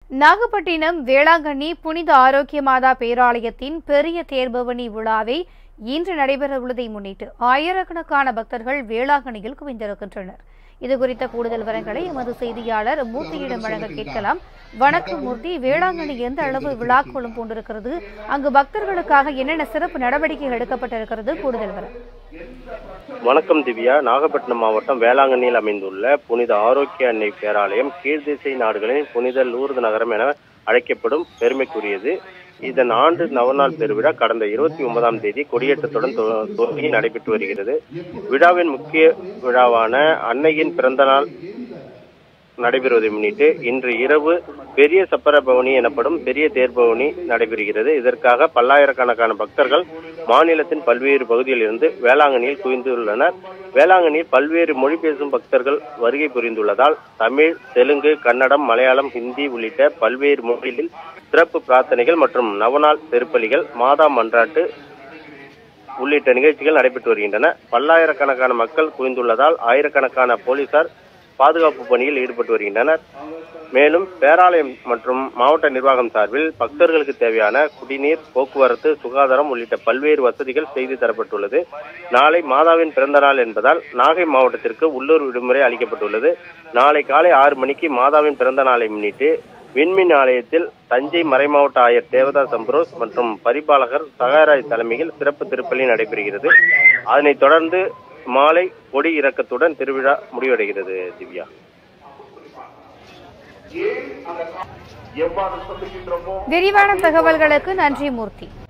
நாகப்பட்டினம் வேளாங்கண்ணி புனித ஆரோக்கிய மாதா பேராலயத்தின் பெரிய தேர்பவனி விழாவை இன்று நடைபெறவுள்ளதை முன்னிட்டு ஆயிரக்கணக்கான பக்தர்கள் வேளாங்கண்ணியில் குவிந்திருக்கின்றனர் இது குறித்த கூடுதல் விவரங்களை எமது செய்தியாளர் மூர்த்தியிடம் வழங்க கேட்கலாம் வணக்கம் மூர்த்தி வேளாங்கண்ணி எந்த அளவு விழாக்கோலம் பூண்டிருக்கிறது அங்கு பக்தர்களுக்காக என்னென்ன சிறப்பு நடவடிக்கைகள் எடுக்கப்பட்டிருக்கிறது கூடுதல் விவரம் வணக்கம் திவ்யா நாகப்பட்டினம் மாவட்டம் வேளாங்கண்ணியில் அமைந்துள்ள புனித ஆரோக்கிய அன்னை பேராலயம் கீழ்திசை நாடுகளின் புனித லூர்து நகரம் என அழைக்கப்படும் பெருமைக்குரியது இதன் ஆண்டு நவநாள் பெருவிழா கடந்த இருபத்தி ஒன்பதாம் தேதி கொடியேற்றத்துடன் துவ- துவங்கி நடைபெற்று வருகிறது விழாவின் முக்கிய விழாவான அன்னையின் பிறந்த நாள் நடைபெறுவதை முன்னிட்டு இன்று இரவு பெரிய சப்பர பவனி எனப்படும் பெரிய தேர்பவனி நடைபெறுகிறது இதற்காக பல்லாயிரக்கணக்கான பக்தர்கள் மாநிலத்தின் பல்வேறு பகுதிகளில் இருந்து வேளாங்கண்ணியில் குவிந்துள்ளனர் வேளாங்கண்ணியில் பல்வேறு மொழி பேசும் பக்தர்கள் வருகை புரிந்துள்ளதால் தமிழ் தெலுங்கு கன்னடம் மலையாளம் ஹிந்தி உள்ளிட்ட பல்வேறு மொழிகளில் சிறப்பு பிரார்த்தனைகள் மற்றும் நவநாள் திருப்பலிகள் மாதா மன்றாட்டு உள்ளிட்ட நிகழ்ச்சிகள் நடைபெற்று வருகின்றன பல்லாயிரக்கணக்கான மக்கள் குவிந்துள்ளதால் ஆயிரக்கணக்கான போலீசார் பாதுகாப்பு பணியில் ஈடுபட்டு வருகின்றனர் மேலும் பேராலயம் மற்றும் மாவட்ட நிர்வாகம் சார்பில் பக்தர்களுக்கு தேவையான குடிநீர் போக்குவரத்து சுகாதாரம் உள்ளிட்ட பல்வேறு வசதிகள் செய்து தரப்பட்டுள்ளது நாளை மாதாவின் பிறந்த நாள் என்பதால் நாகை மாவட்டத்திற்கு உள்ளூர் விடுமுறை அளிக்கப்பட்டுள்ளது நாளை காலை ஆறு மணிக்கு மாதாவின் பிறந்த நாளை முன்னிட்டு விண்மின் ஆலயத்தில் தஞ்சை மறைமாவட்ட ஆயர் தேவதாஸ் அம்பரோஸ் மற்றும் பரிபாலகர் சகாராய் தலைமையில் சிறப்பு திருப்பலி நடைபெறுகிறது அதனைத் தொடர்ந்து மாலை கொடி இறக்கத்துடன் திருவிழா முடிவடைகிறது திவ்யா விரிவான தகவல்களுக்கு நன்றி மூர்த்தி